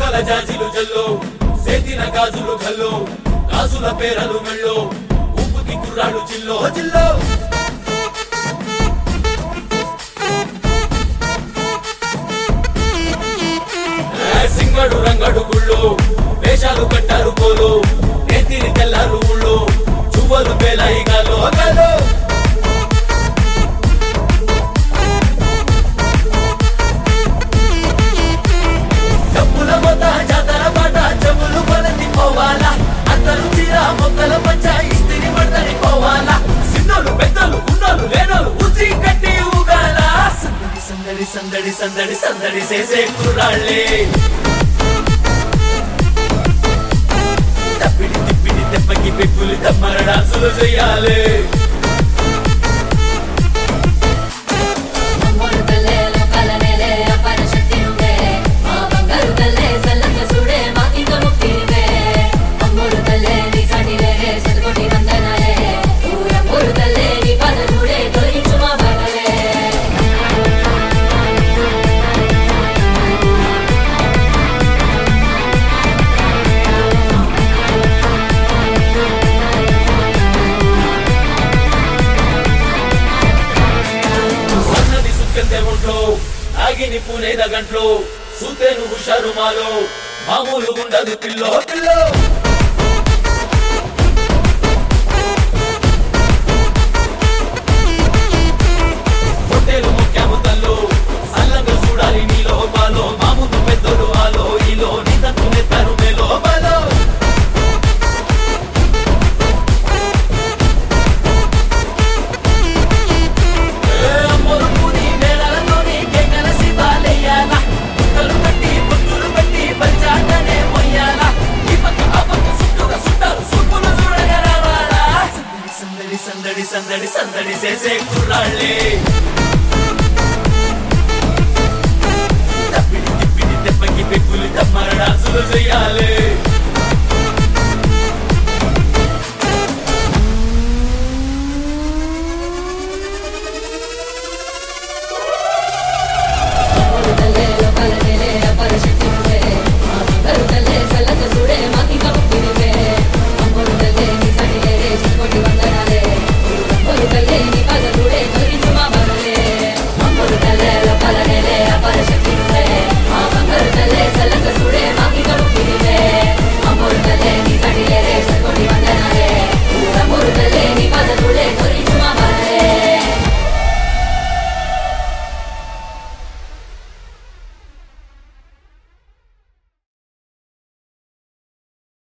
మువ్వల జాజిలు జల్లో సేతిన గాజులు గల్లో గాజుల పేరలు మెళ్ళో ఉప్పుకి కుర్రాడు జిల్లో జిల్లో ఏ సింగడు రంగడు గుళ్ళు వేషాలు కట్టారు పోలు నేతిని తెల్లారు ఊళ్ళు చువ్వలు పేలాయిగాలు గాలు డబ్బుల మొత జాతర పాట చెవులు కొలతి పోవాలా అందరూ చీర మొక్కల పంచ ఇస్తిరి పడతని పోవాలా సిన్నోలు పెద్దలు ఉన్నోలు లేనోలు ఉచి కట్టి ఊగాల సందడి సందడి సందడి సందడి సందడి చేసే కుర్రాళ్ళే తప్పిడి తిప్పిడి దెబ్బకి పెక్కులు తమ్మర డాన్సులు చెయ్యాలి అమ్మోరు తల్లే లోకాల నేలే అపార శక్తి నువ్వే మా బంగారు తల్లే సల్లంగా చూడే మాకింక ముక్తి నువ్వే అమ్మోరు తల్లే నీ సాటి లేరే శతకోటి వందనాలే ఊరమ్మోరు తల్లే నీ పద చూడే తొలగించు మా బాధలే సన్నది సుక్కెంతే ఒంట్లో ఆగిని పూనేద గంట్లో సూతేను హుషారు మాలో మామూలు ఉండదు పిల్లో పిల్లో పొట్టేలు ముఖ్యము తల్లు సల్లంగా చూడాలి నీలో బాలో మామూలు పెద్దలు ఆలో ఈలో నీ తత్తు నెత్తరు మేలో బాలో ఏ అమ్మోరుకుని మేళలతోని కేకల శివాలయ్యాల. కుక్కలు కట్టి, పొత్తులు కట్టి, పంచాంగనే మొయ్యాల. ఈ పక్క ఆ పక్క చుట్టూరా చుట్టాలు చూపులు చూడగా రావాలా. సందడి సందడి సందడి సందడి సందడి చేసే